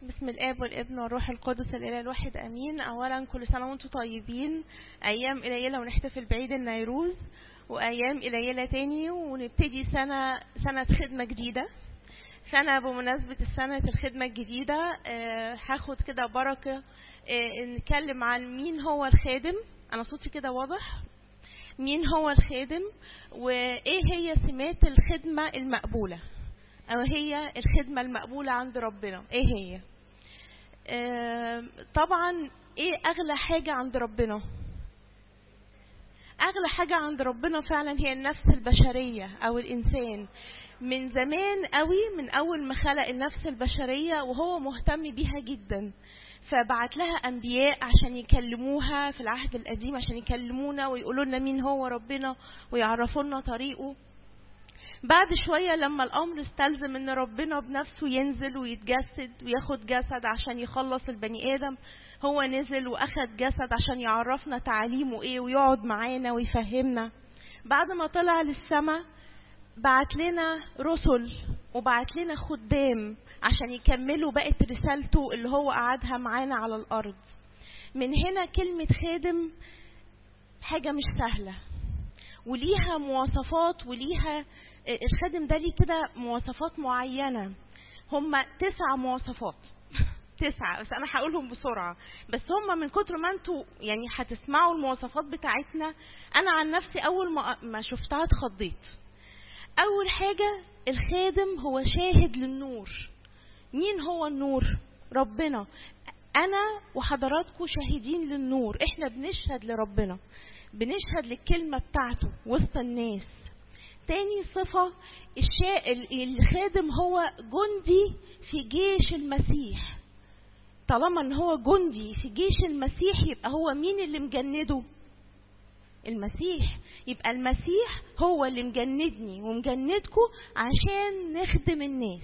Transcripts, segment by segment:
بسم الاب والابن والروح القدس الاله الواحد امين اولا كل سنه وانتم طيبين ايام قليله ونحتفل بعيد النيروز وايام قليله تاني ونبتدي سنه سنه خدمه جديده سنه بمناسبه السنه الخدمه الجديده آه، هاخد كده بركه آه، نتكلم عن مين هو الخادم انا صوتي كده واضح مين هو الخادم وايه هي سمات الخدمه المقبوله او هي الخدمه المقبوله عند ربنا ايه هي آم، طبعا ايه اغلى حاجه عند ربنا اغلى حاجه عند ربنا فعلا هي النفس البشريه او الانسان من زمان قوي من اول ما خلق النفس البشريه وهو مهتم بيها جدا فبعت لها انبياء عشان يكلموها في العهد القديم عشان يكلمونا ويقولوا لنا مين هو ربنا ويعرفوا لنا طريقه بعد شوية لما الأمر استلزم إن ربنا بنفسه ينزل ويتجسد وياخد جسد عشان يخلص البني آدم هو نزل وأخد جسد عشان يعرفنا تعاليمه إيه ويقعد معانا ويفهمنا بعد ما طلع للسماء بعت لنا رسل وبعت لنا خدام عشان يكملوا بقية رسالته اللي هو قعدها معانا على الأرض من هنا كلمة خادم حاجة مش سهلة وليها مواصفات وليها الخادم ده ليه كده مواصفات معينة هم تسع مواصفات تسعة بس أنا هقولهم بسرعة بس هم من كتر ما انتوا يعني هتسمعوا المواصفات بتاعتنا أنا عن نفسي أول ما ما شفتها اتخضيت أول حاجة الخادم هو شاهد للنور مين هو النور؟ ربنا أنا وحضراتكم شاهدين للنور إحنا بنشهد لربنا بنشهد للكلمة بتاعته وسط الناس تاني صفة الشا... الخادم هو جندي في جيش المسيح طالما ان هو جندي في جيش المسيح يبقى هو مين اللي مجنده المسيح يبقى المسيح هو اللي مجندني ومجندكم عشان نخدم الناس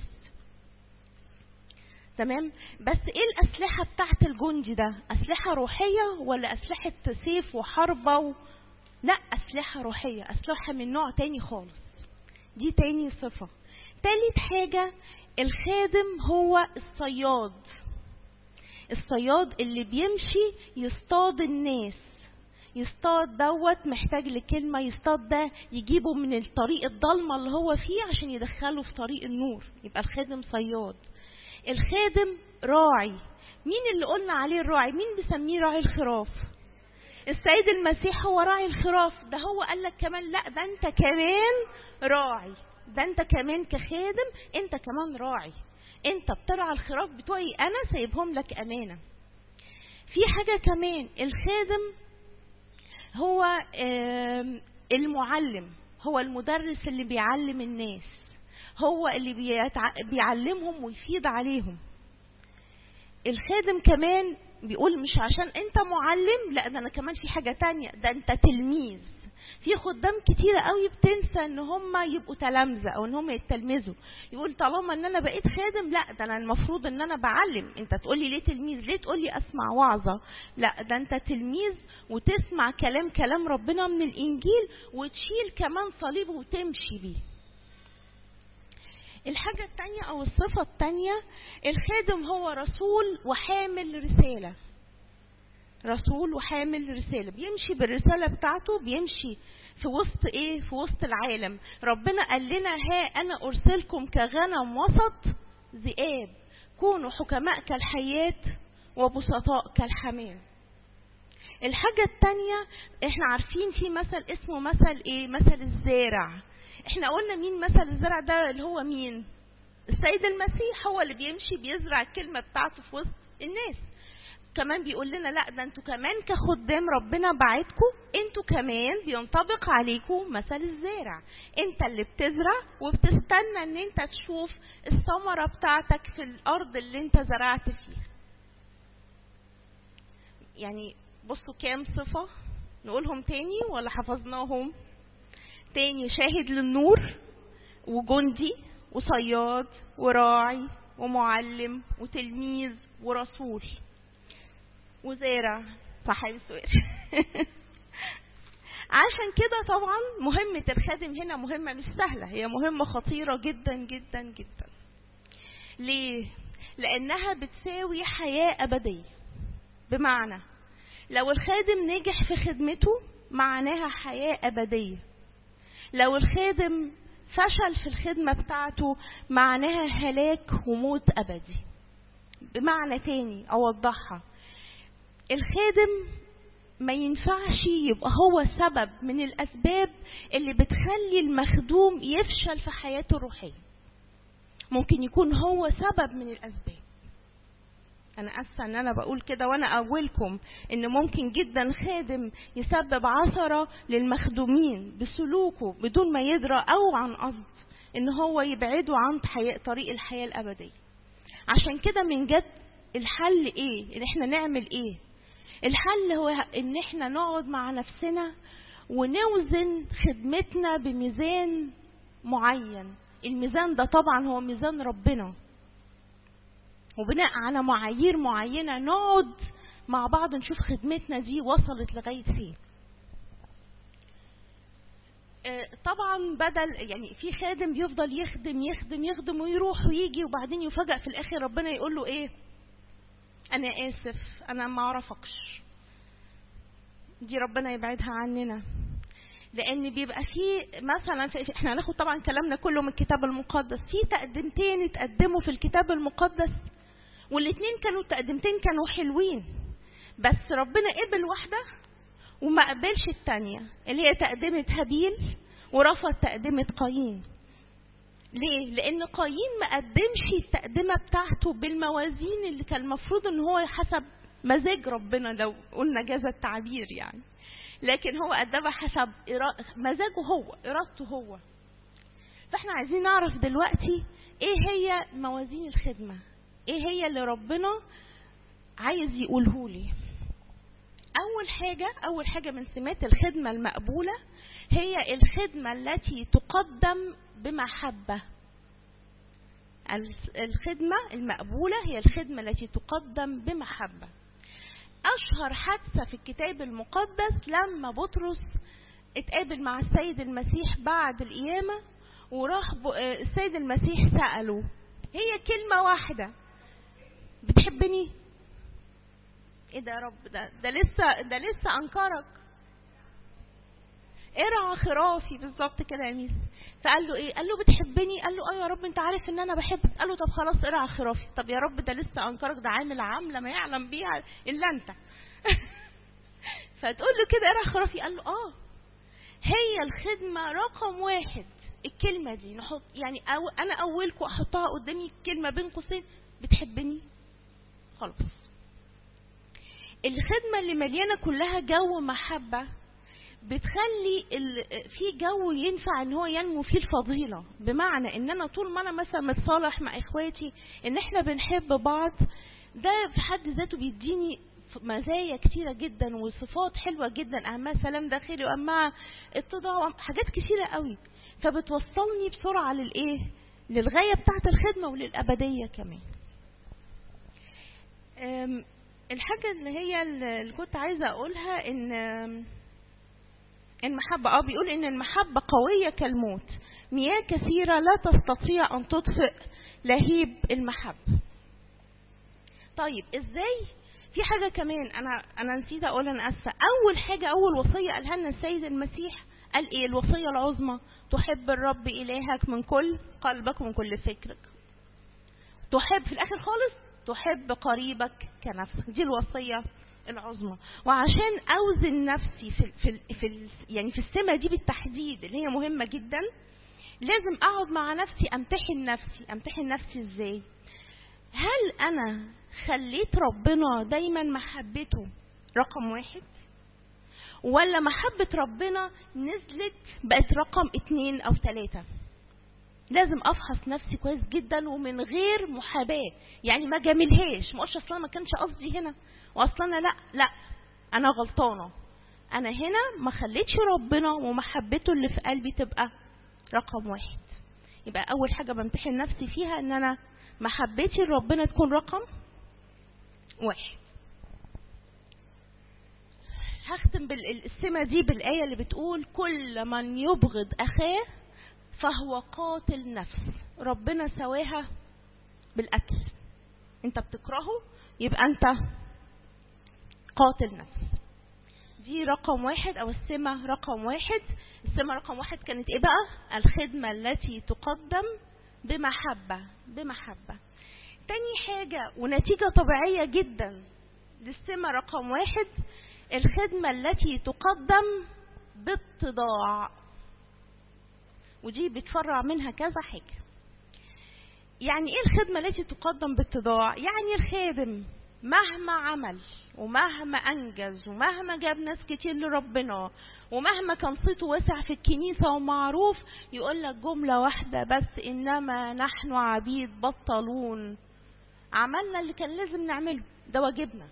تمام بس ايه الاسلحة بتاعت الجندي ده اسلحة روحية ولا اسلحة سيف وحربة و... لا اسلحة روحية اسلحة من نوع تاني خالص دي تاني صفة تالت حاجة الخادم هو الصياد الصياد اللي بيمشي يصطاد الناس يصطاد دوت محتاج لكلمة يصطاد ده يجيبه من الطريق الضلمة اللي هو فيه عشان يدخله في طريق النور يبقى الخادم صياد الخادم راعي مين اللي قلنا عليه الراعي مين بيسميه راعي الخراف السيد المسيح هو راعي الخراف ده هو قال لك كمان لا ده انت كمان راعي ده انت كمان كخادم انت كمان راعي انت بترعى الخراف بتوعي انا سايبهم لك امانه في حاجه كمان الخادم هو آم، المعلم هو المدرس اللي بيعلم الناس هو اللي بيتع... بيعلمهم ويفيد عليهم الخادم كمان بيقول مش عشان انت معلم لا ده انا كمان في حاجة تانية ده انت تلميذ في خدام كتيرة قوي بتنسى ان هم يبقوا تلامذة او ان هم يتلمذوا يقول طالما ان انا بقيت خادم لا ده انا المفروض ان انا بعلم انت تقولي ليه تلميذ ليه تقولي اسمع وعظة لا ده انت تلميذ وتسمع كلام كلام ربنا من الانجيل وتشيل كمان صليبه وتمشي بيه الحاجة التانية أو الصفة التانية الخادم هو رسول وحامل رسالة رسول وحامل رسالة بيمشي بالرسالة بتاعته بيمشي في وسط ايه في وسط العالم ربنا قال لنا ها انا ارسلكم كغنم وسط ذئاب كونوا حكماء كالحيات وبسطاء كالحمام الحاجة التانية احنا عارفين في مثل اسمه مثل ايه مثل الزارع احنا قلنا مين مثل الزرع ده اللي هو مين السيد المسيح هو اللي بيمشي بيزرع الكلمة بتاعته في وسط الناس كمان بيقول لنا لا ده انتوا كمان كخدام ربنا بعتكم انتوا كمان بينطبق عليكم مثل الزارع انت اللي بتزرع وبتستنى ان انت تشوف الثمرة بتاعتك في الارض اللي انت زرعت فيها يعني بصوا كام صفة نقولهم تاني ولا حفظناهم تاني شاهد للنور وجندي وصياد وراعي ومعلم وتلميذ ورسول وزارع صاحب السؤال عشان كده طبعا مهمة الخادم هنا مهمة مش سهلة هي مهمة خطيرة جدا جدا جدا ليه؟ لأنها بتساوي حياة أبدية بمعنى لو الخادم نجح في خدمته معناها حياة أبدية لو الخادم فشل في الخدمة بتاعته معناها هلاك وموت أبدي بمعنى تاني أوضحها الخادم ما ينفعش يبقى هو سبب من الأسباب اللي بتخلي المخدوم يفشل في حياته الروحية ممكن يكون هو سبب من الأسباب أنا أسفة إن أنا بقول كده وأنا أولكم إن ممكن جدا خادم يسبب عثرة للمخدومين بسلوكه بدون ما يدرى أو عن قصد إن هو يبعده عن حياة طريق الحياة الأبدية عشان كده من جد الحل إيه؟ إن إحنا نعمل إيه؟ الحل هو إن إحنا نقعد مع نفسنا ونوزن خدمتنا بميزان معين الميزان ده طبعا هو ميزان ربنا وبناء على معايير معينة نقعد مع بعض نشوف خدمتنا دي وصلت لغاية فين طبعا بدل يعني في خادم بيفضل يخدم يخدم يخدم ويروح ويجي وبعدين يفاجأ في الاخر ربنا يقول له ايه انا اسف انا ما اعرفكش دي ربنا يبعدها عننا لان بيبقى في مثلا في احنا هناخد طبعا كلامنا كله من الكتاب المقدس في تقدمتين اتقدموا في الكتاب المقدس والاثنين كانوا تقدمتين كانوا حلوين بس ربنا قبل واحده وما قبلش الثانيه اللي هي تقدمه هابيل ورفض تقدمه قايين ليه؟ لأن قايين ما قدمش التقدمة بتاعته بالموازين اللي كان المفروض إن هو حسب مزاج ربنا لو قلنا جاز التعبير يعني. لكن هو قدمها حسب مزاجه هو إرادته هو فاحنا عايزين نعرف دلوقتي ايه هي موازين الخدمة ايه هي اللي ربنا عايز يقوله لي اول حاجة اول حاجة من سمات الخدمة المقبولة هي الخدمة التي تقدم بمحبة الخدمة المقبولة هي الخدمة التي تقدم بمحبة أشهر حادثة في الكتاب المقدس لما بطرس اتقابل مع السيد المسيح بعد القيامة وراح السيد المسيح سأله هي كلمة واحدة بتحبني؟ ايه ده يا رب ده ده لسه ده لسه انكرك ارعى خرافي بالظبط كده يا ميس فقال له ايه قال له بتحبني قال له اه يا رب انت عارف ان انا بحبك قال له طب خلاص ارعى خرافي طب يا رب ده لسه انكرك ده عامل عامله ما يعلم بيها الا انت فتقول له كده ارعى خرافي قال له اه هي الخدمه رقم واحد الكلمه دي نحط يعني أو انا اولكم احطها قدامي كلمه بين قوسين بتحبني خلاص الخدمه اللي مليانه كلها جو محبه بتخلي في جو ينفع ان هو ينمو فيه الفضيله بمعنى ان انا طول ما انا مثلا متصالح مع اخواتي ان احنا بنحب بعض ده في حد ذاته بيديني مزايا كتيرة جدا وصفات حلوة جدا أهمها سلام داخلي وأهمها اتضاع حاجات كتيرة قوي فبتوصلني بسرعة للإيه للغاية بتاعة الخدمة وللأبدية كمان الحاجة اللي هي اللي كنت عايزة أقولها إن المحبة اه بيقول ان المحبة قوية كالموت مياه كثيرة لا تستطيع ان تطفئ لهيب المحبة طيب ازاي في حاجة كمان انا انا نسيت اقول انا اسفة اول حاجة اول وصية قالها لنا السيد المسيح قال ايه الوصية العظمى تحب الرب الهك من كل قلبك ومن كل فكرك تحب في الاخر خالص تحب قريبك كنفسك دي الوصية العظمى وعشان اوزن نفسي في في في يعني في السمه دي بالتحديد اللي هي مهمه جدا لازم اقعد مع نفسي امتحن نفسي امتحن نفسي ازاي هل انا خليت ربنا دايما محبته رقم واحد ولا محبة ربنا نزلت بقت رقم اتنين او تلاتة لازم افحص نفسي كويس جدا ومن غير محاباة يعني ما جاملهاش ما اقولش اصلا ما كانش قصدي هنا واصلا لا لا انا غلطانة انا هنا ما خليتش ربنا ومحبته اللي في قلبي تبقى رقم واحد يبقى اول حاجة بمتحن نفسي فيها ان انا محبتي لربنا تكون رقم واحد هختم بالسمة دي بالآية اللي بتقول كل من يبغض أخاه فهو قاتل نفس ربنا سواها بالأكل انت بتكرهه يبقى انت قاتل نفس دي رقم واحد او السمة رقم واحد السمة رقم واحد كانت ايه بقى الخدمة التي تقدم بمحبة بمحبة تاني حاجة ونتيجة طبيعية جدا للسمة رقم واحد الخدمة التي تقدم باتضاع ودي بتفرع منها كذا حاجة يعني ايه الخدمة التي تقدم باتضاع يعني الخادم مهما عمل ومهما انجز ومهما جاب ناس كتير لربنا ومهما كان صيته واسع في الكنيسة ومعروف يقول لك جملة واحدة بس انما نحن عبيد بطلون عملنا اللي كان لازم نعمله ده واجبنا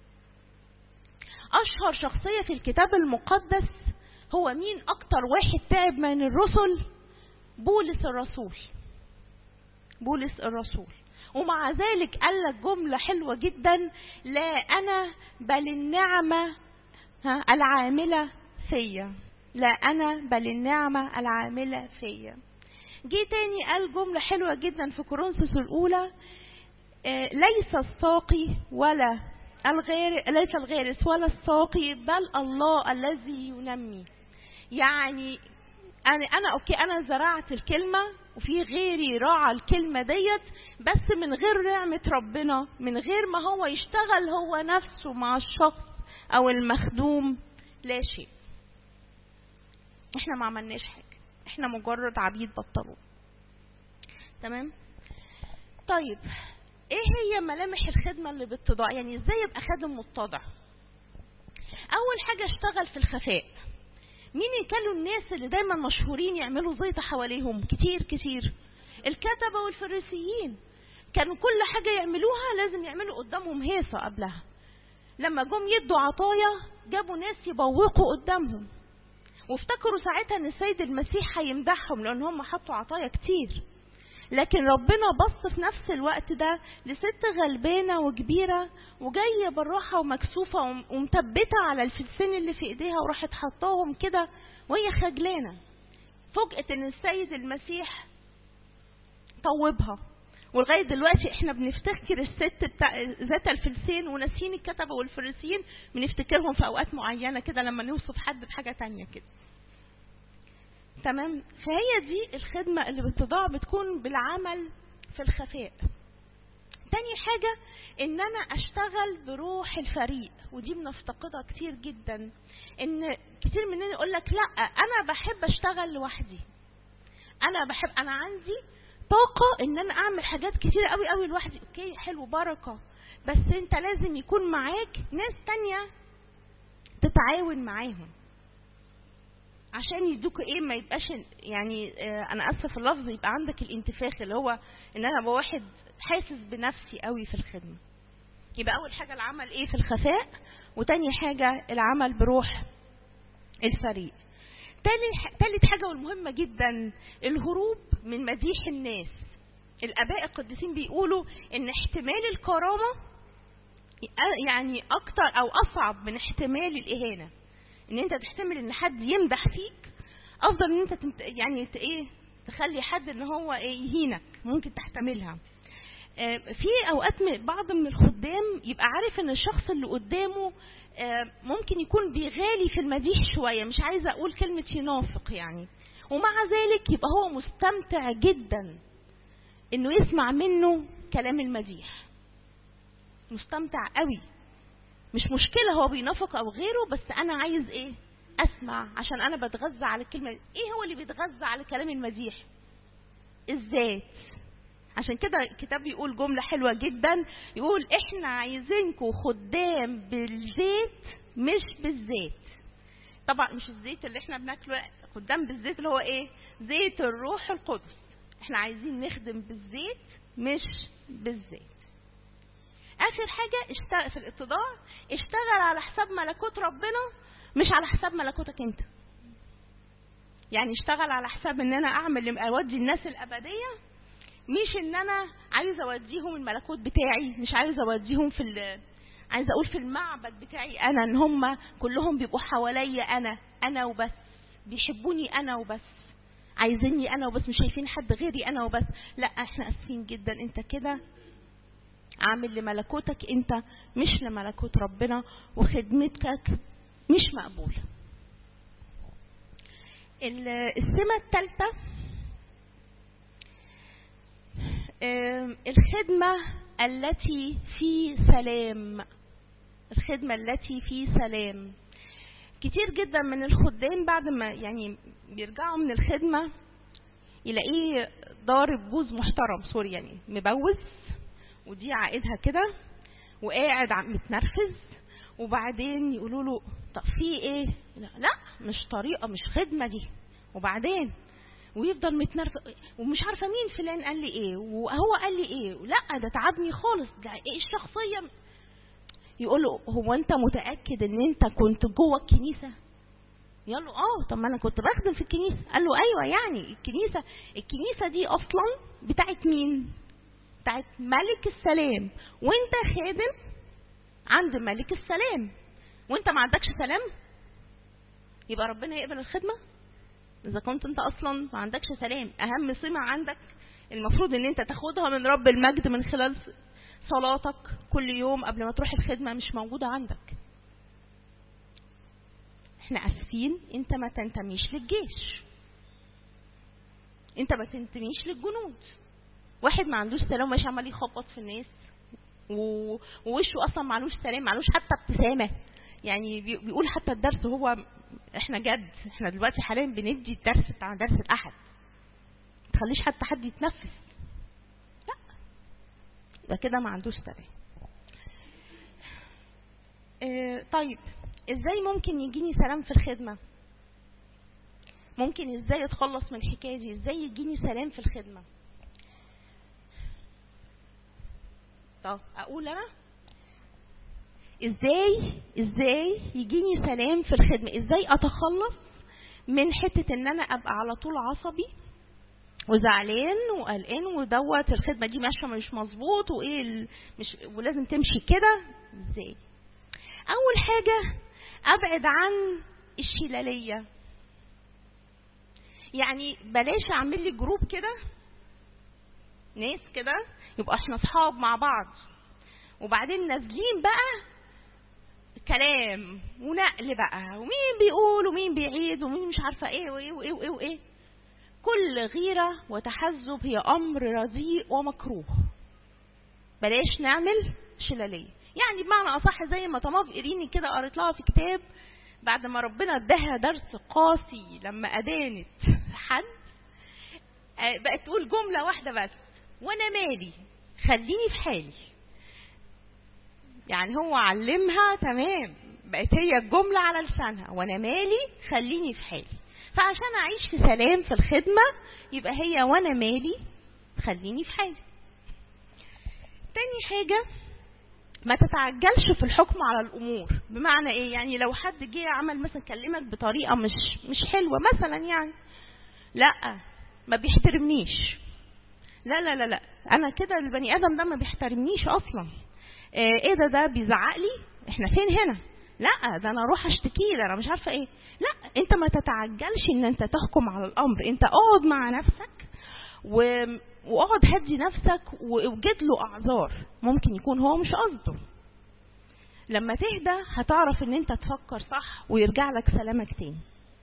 اشهر شخصية في الكتاب المقدس هو مين اكتر واحد تعب من الرسل بولس الرسول بولس الرسول ومع ذلك قال لك جملة حلوة جدا لا أنا بل النعمة العاملة فيا لا أنا بل النعمة العاملة فيا جه تاني قال جملة حلوة جدا في كورنثوس الأولى ليس الساقي ولا الغير ليس الغارس ولا الساقي بل الله الذي ينمي يعني انا انا اوكي انا زرعت الكلمه وفي غيري راعى الكلمه ديت بس من غير نعمه ربنا من غير ما هو يشتغل هو نفسه مع الشخص او المخدوم لا شيء احنا ما عملناش حاجه احنا مجرد عبيد بطلون تمام طيب ايه هي ملامح الخدمه اللي باتضاع يعني ازاي يبقى خادم متضع اول حاجه اشتغل في الخفاء مين كانوا الناس اللي دايما مشهورين يعملوا زيطة حواليهم كتير كتير الكتبة والفريسيين كانوا كل حاجة يعملوها لازم يعملوا قدامهم هيصة قبلها لما جم يدوا عطايا جابوا ناس يبوقوا قدامهم وافتكروا ساعتها ان السيد المسيح هيمدحهم لان هم حطوا عطايا كتير لكن ربنا بص في نفس الوقت ده لست غلبانه وكبيره وجايه بالراحه ومكسوفه ومثبته على الفلسين اللي في ايديها وراحت حطاهم كده وهي خجلانه فوجئت ان السيد المسيح طوبها ولغايه دلوقتي احنا بنفتكر الست بتاع ذات الفلسين وناسين الكتبه والفريسيين بنفتكرهم في اوقات معينه كده لما نوصف حد بحاجه تانية كده تمام فهي دي الخدمة اللي بتضاع بتكون بالعمل في الخفاء تاني حاجة ان انا اشتغل بروح الفريق ودي بنفتقدها كتير جدا ان كتير مننا يقول لك لا انا بحب اشتغل لوحدي انا بحب انا عندي طاقة ان انا اعمل حاجات كتير قوي قوي لوحدي اوكي حلو بركة بس انت لازم يكون معاك ناس تانية تتعاون معاهم عشان يدوك ايه ما يبقاش يعني اه انا اسفه في اللفظ يبقى عندك الانتفاخ اللي هو ان انا ابقى واحد حاسس بنفسي قوي في الخدمه يبقى اول حاجه العمل ايه في الخفاء وتاني حاجه العمل بروح الفريق تالت حاجه والمهمه جدا الهروب من مديح الناس الاباء القديسين بيقولوا ان احتمال الكرامه يعني اكتر او اصعب من احتمال الاهانه ان انت تحتمل ان حد يمدح فيك افضل ان انت تمت... يعني ايه تخلي حد ان هو ايه يهينك ممكن تحتملها آه في اوقات بعض من الخدام يبقى عارف ان الشخص اللي قدامه آه ممكن يكون بيغالي في المديح شويه مش عايزه اقول كلمه ينافق يعني ومع ذلك يبقى هو مستمتع جدا انه يسمع منه كلام المديح مستمتع قوي مش مشكلة هو بينافق أو غيره بس أنا عايز إيه؟ أسمع عشان أنا بتغذى على الكلمة إيه هو اللي بيتغذى على كلام المديح؟ الذات عشان كده الكتاب بيقول جملة حلوة جدا يقول إحنا عايزينكم خدام بالزيت مش بالزيت طبعا مش الزيت اللي احنا بناكله خدام بالزيت اللي هو ايه زيت الروح القدس احنا عايزين نخدم بالزيت مش بالزيت اخر حاجة اشتغل في الاتضاع اشتغل على حساب ملكوت ربنا مش على حساب ملكوتك انت يعني اشتغل على حساب ان انا اعمل اودي الناس الابدية مش ان انا عايز اوديهم الملكوت بتاعي مش عايز اوديهم في عايز اقول في المعبد بتاعي انا ان هم كلهم بيبقوا حواليا انا انا وبس بيحبوني انا وبس عايزيني انا وبس مش شايفين حد غيري انا وبس لا احنا اسفين جدا انت كده عامل لملكوتك انت مش لملكوت ربنا وخدمتك مش مقبولة السمة الثالثة الخدمة التي في سلام الخدمة التي في سلام كتير جدا من الخدام بعد ما يعني بيرجعوا من الخدمة يلاقيه ضارب بوز محترم سوري يعني مبوز ودي عائدها كده وقاعد متنرفز وبعدين يقولوا له طب في ايه لا, لا مش طريقه مش خدمه دي وبعدين ويفضل متنرفز ومش عارفه مين فلان قال لي ايه وهو قال لي ايه لا ده تعبني خالص ده ايه الشخصيه يقول له هو انت متاكد ان انت كنت جوه الكنيسه يقول له اه طب ما انا كنت بخدم في الكنيسه قال له ايوه يعني الكنيسه الكنيسه دي اصلا بتاعت مين بتاعت ملك السلام وانت خادم عند ملك السلام وانت ما عندكش سلام يبقى ربنا يقبل الخدمه اذا كنت انت اصلا ما عندكش سلام اهم سمه عندك المفروض ان انت تاخدها من رب المجد من خلال صلاتك كل يوم قبل ما تروح الخدمه مش موجوده عندك احنا اسفين انت ما تنتميش للجيش انت ما تنتميش للجنود واحد ما عندوش سلام ماشي عمال يخبط في الناس ووشه اصلا معلوش سلام معلوش حتى ابتسامه يعني بيقول حتى الدرس هو احنا جد احنا دلوقتي حاليا بندي الدرس بتاع درس الاحد ما تخليش حتى حد يتنفس لا يبقى كده ما عندوش سلام اه طيب ازاي ممكن يجيني سلام في الخدمه ممكن ازاي اتخلص من الحكايه دي ازاي يجيني سلام في الخدمه طب اقول انا ازاي ازاي يجيني سلام في الخدمه ازاي اتخلص من حته ان انا ابقى على طول عصبي وزعلان وقلقان ودوت الخدمه دي ماشيه مش مظبوط وايه مش ولازم تمشي كده ازاي اول حاجه ابعد عن الشلاليه يعني بلاش اعمل لي جروب كده ناس كده يبقى احنا اصحاب مع بعض وبعدين نازلين بقى كلام ونقل بقى ومين بيقول ومين بيعيد ومين مش عارفه ايه وايه وايه وايه, وإيه. كل غيره وتحزب هي امر رديء ومكروه بلاش نعمل شلاليه يعني بمعنى اصح زي ما طماف ايريني كده قريت لها في كتاب بعد ما ربنا اداها درس قاسي لما ادانت حد بقت تقول جمله واحده بس وانا مالي خليني في حالي يعني هو علمها تمام بقت هي الجملة على لسانها وانا مالي خليني في حالي فعشان اعيش في سلام في الخدمة يبقى هي وانا مالي خليني في حالي تاني حاجة ما تتعجلش في الحكم على الامور بمعنى ايه يعني لو حد جه عمل مثلا كلمك بطريقة مش مش حلوة مثلا يعني لا ما بيحترمنيش لا لا لا لا انا كده البني ادم ده ما بيحترمنيش اصلا ايه ده ده بيزعق لي احنا فين هنا لا ده انا اروح اشتكي ده انا مش عارفه ايه لا انت ما تتعجلش ان انت تحكم على الامر انت اقعد مع نفسك و... واقعد هدي نفسك ووجد له اعذار ممكن يكون هو مش قصده لما تهدى هتعرف ان انت تفكر صح ويرجع لك سلامك تاني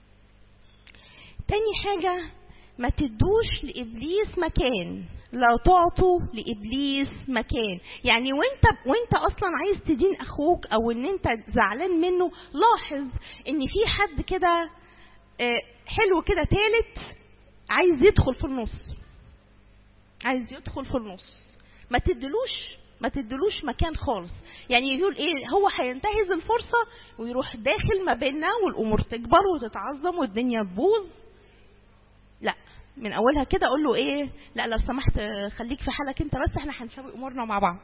تاني حاجه ما تدوش لابليس مكان لا تعطوا لابليس مكان يعني وانت وانت اصلا عايز تدين اخوك او ان انت زعلان منه لاحظ ان في حد كده حلو كده تالت عايز يدخل في النص عايز يدخل في النص ما تدلوش ما تدلوش مكان خالص يعني يقول ايه هو هينتهز الفرصه ويروح داخل ما بيننا والامور تكبر وتتعظم والدنيا تبوظ لا من اولها كده اقول له ايه لا لو سمحت خليك في حالك انت بس احنا هنسوي امورنا مع بعض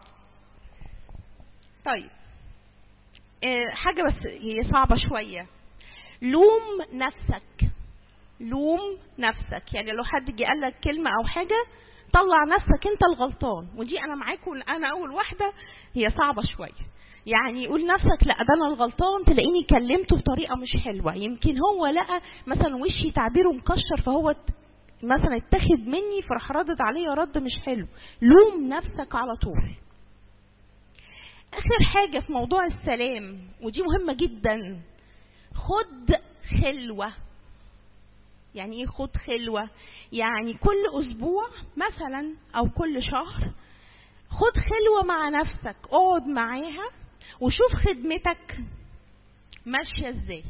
طيب إيه حاجة بس هي صعبة شوية لوم نفسك لوم نفسك يعني لو حد جه قال لك كلمة او حاجة طلع نفسك انت الغلطان ودي انا معاكم انا اول واحدة هي صعبة شوية يعني يقول نفسك لا ده انا الغلطان تلاقيني كلمته بطريقه مش حلوه يمكن هو لقى مثلا وشي تعبيره مكشر فهو مثلا اتخذ مني فراح ردد عليا رد مش حلو لوم نفسك على طول اخر حاجة في موضوع السلام ودي مهمة جدا خد خلوة يعني ايه خد خلوة يعني كل اسبوع مثلا او كل شهر خد خلوة مع نفسك اقعد معاها وشوف خدمتك ماشية ازاي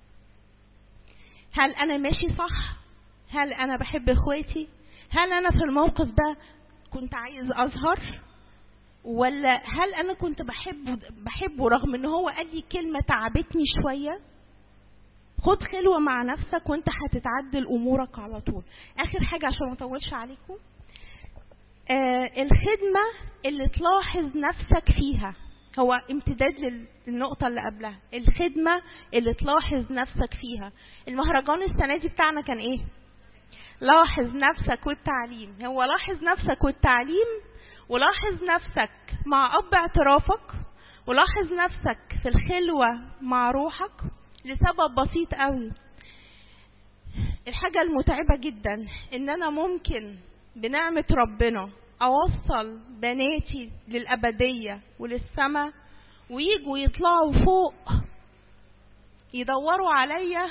هل انا ماشي صح هل انا بحب اخواتي هل انا في الموقف ده كنت عايز اظهر ولا هل انا كنت بحبه بحبه رغم ان هو قال لي كلمه تعبتني شويه خد خلوه مع نفسك وانت هتتعدل امورك على طول اخر حاجه عشان ما اطولش عليكم آه الخدمه اللي تلاحظ نفسك فيها هو امتداد للنقطة اللي قبلها الخدمة اللي تلاحظ نفسك فيها المهرجان السنة دي بتاعنا كان ايه لاحظ نفسك والتعليم هو لاحظ نفسك والتعليم ولاحظ نفسك مع أب اعترافك ولاحظ نفسك في الخلوة مع روحك لسبب بسيط قوي الحاجة المتعبة جدا ان انا ممكن بنعمة ربنا اوصل بناتي للأبدية وللسماء ويجوا يطلعوا فوق يدوروا عليا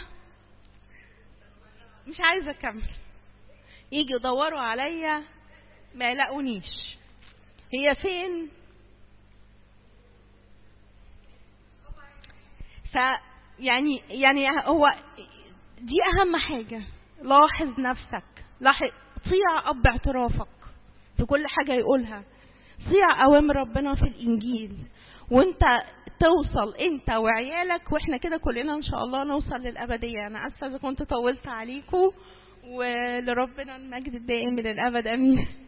مش عايزة اكمل يجي يدوروا عليا ما يلاقونيش هي فين ف يعني يعني هو دي اهم حاجة لاحظ نفسك لاحظ صيع اب اعترافك في كل حاجة يقولها صيع اوامر ربنا في الانجيل وانت توصل انت وعيالك واحنا كده كلنا ان شاء الله نوصل للابدية انا اسفة اذا كنت طولت عليكم ولربنا المجد الدائم للابد امين